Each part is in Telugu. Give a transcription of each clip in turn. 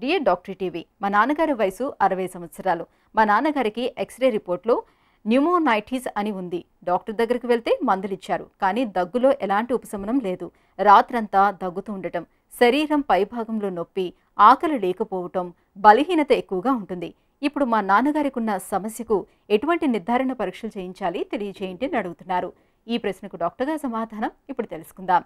డియర్ డాక్టర్ టీవీ మా నాన్నగారి వయసు అరవై సంవత్సరాలు మా నాన్నగారికి ఎక్స్రే రిపోర్ట్లో న్యూమోనైటిస్ అని ఉంది డాక్టర్ దగ్గరికి వెళ్తే మందులు ఇచ్చారు కానీ దగ్గులో ఎలాంటి ఉపశమనం లేదు రాత్రంతా దగ్గుతూ ఉండటం శరీరం పైభాగంలో నొప్పి ఆకలి లేకపోవటం బలహీనత ఎక్కువగా ఉంటుంది ఇప్పుడు మా నాన్నగారికి ఉన్న సమస్యకు ఎటువంటి నిర్ధారణ పరీక్షలు చేయించాలి తెలియజేయండి అని అడుగుతున్నారు ఈ ప్రశ్నకు డాక్టర్ గారి సమాధానం ఇప్పుడు తెలుసుకుందాం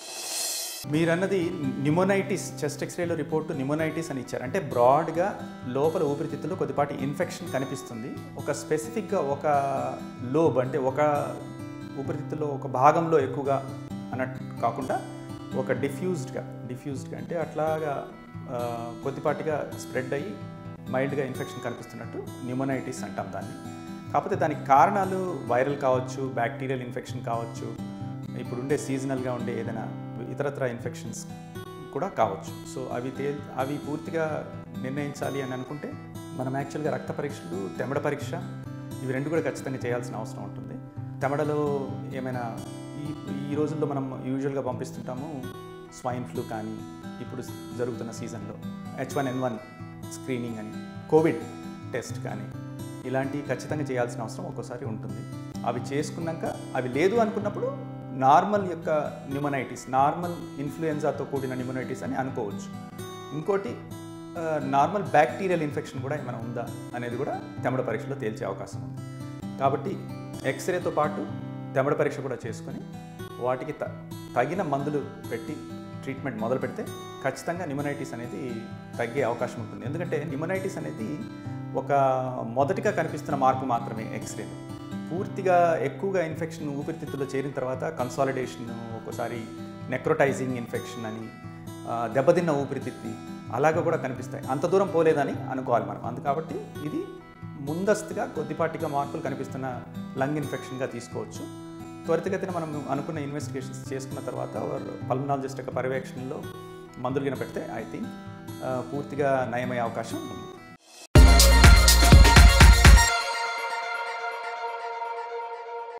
మీరన్నది న్యూమోనైటిస్ చెస్ట్ ఎక్స్రేలో రిపోర్టు న్యూమోనైటిస్ అని ఇచ్చారు అంటే బ్రాడ్గా లోపల ఊపిరితిత్తుల్లో కొద్దిపాటి ఇన్ఫెక్షన్ కనిపిస్తుంది ఒక స్పెసిఫిక్గా ఒక లోబ్ అంటే ఒక ఊపిరితిత్తుల్లో ఒక భాగంలో ఎక్కువగా అన్నట్టు కాకుండా ఒక డిఫ్యూజ్డ్గా డిఫ్యూజ్డ్గా అంటే అట్లాగా ఆ, కొద్దిపాటిగా స్ప్రెడ్ అయ్యి మైల్డ్గా ఇన్ఫెక్షన్ కనిపిస్తున్నట్టు న్యూమోనైటిస్ అంటాం దాన్ని కాకపోతే దానికి కారణాలు వైరల్ కావచ్చు బ్యాక్టీరియల్ ఇన్ఫెక్షన్ కావచ్చు ఇప్పుడు ఉండే సీజనల్గా ఉండే ఏదైనా ఇతరత్ర ఇన్ఫెక్షన్స్ కూడా కావచ్చు సో అవి తే అవి పూర్తిగా నిర్ణయించాలి అని అనుకుంటే మనం యాక్చువల్గా రక్త పరీక్షలు తెమడ పరీక్ష ఇవి రెండు కూడా ఖచ్చితంగా చేయాల్సిన అవసరం ఉంటుంది తెమడలో ఏమైనా ఈ ఈ రోజుల్లో మనం యూజువల్గా పంపిస్తుంటాము స్వైన్ ఫ్లూ కానీ ఇప్పుడు జరుగుతున్న సీజన్లో H one N one screening అని కోవిడ్ టెస్ట్ కానీ ఇలాంటివి ఖచ్చితంగా చేయాల్సిన అవసరం ఒక్కోసారి ఉంటుంది అవి చేసుకున్నాక అవి లేదు అనుకున్నప్పుడు నార్మల్ యొక్క న్యూమనైటిస్ నార్మల్ ఇన్ఫ్లుయెన్జాతో కూడిన న్యూమనైటిస్ అని అనుకోవచ్చు ఇంకోటి ఆ, నార్మల్ బ్యాక్టీరియల్ ఇన్ఫెక్షన్ కూడా ఏమైనా ఉందా అనేది కూడా తెమడ పరీక్షలో తేల్చే అవకాశం ఉంది కాబట్టి ఎక్స్రేతో పాటు తెమడ పరీక్ష కూడా చేసుకొని వాటికి త తగిన మందులు పెట్టి ట్రీట్మెంట్ మొదలు పెడితే ఖచ్చితంగా న్యూమనైటిస్ అనేది తగ్గే అవకాశం ఉంటుంది ఎందుకంటే న్యూమనైటిస్ అనేది ఒక మొదటిగా కనిపిస్తున్న మార్పు మాత్రమే ఎక్స్రేలో పూర్తిగా ఎక్కువగా ఇన్ఫెక్షన్ ఊపిరితిత్తులో చేరిన తర్వాత కన్సాలిడేషన్ ఒక్కోసారి నెక్రోటైజింగ్ ఇన్ఫెక్షన్ అని ఆ, దెబ్బతిన్న ఊపిరితిత్తి అలాగ కూడా కనిపిస్తాయి అంత దూరం పోలేదని అనుకోవాలి మనం అందు కాబట్టి ఇది ముందస్తుగా కొద్దిపాటిగా మార్పులు కనిపిస్తున్న లంగ్ ఇన్ఫెక్షన్గా తీసుకోవచ్చు త్వరితగతిన మనం అనుకున్న ఇన్వెస్టిగేషన్స్ చేసుకున్న తర్వాత పల్మనాలజిస్ట్ యొక్క పర్యవేక్షణలో మందులు గిన పెడితే ఐ థింక్ పూర్తిగా నయమయ్యే అవకాశం ఉంది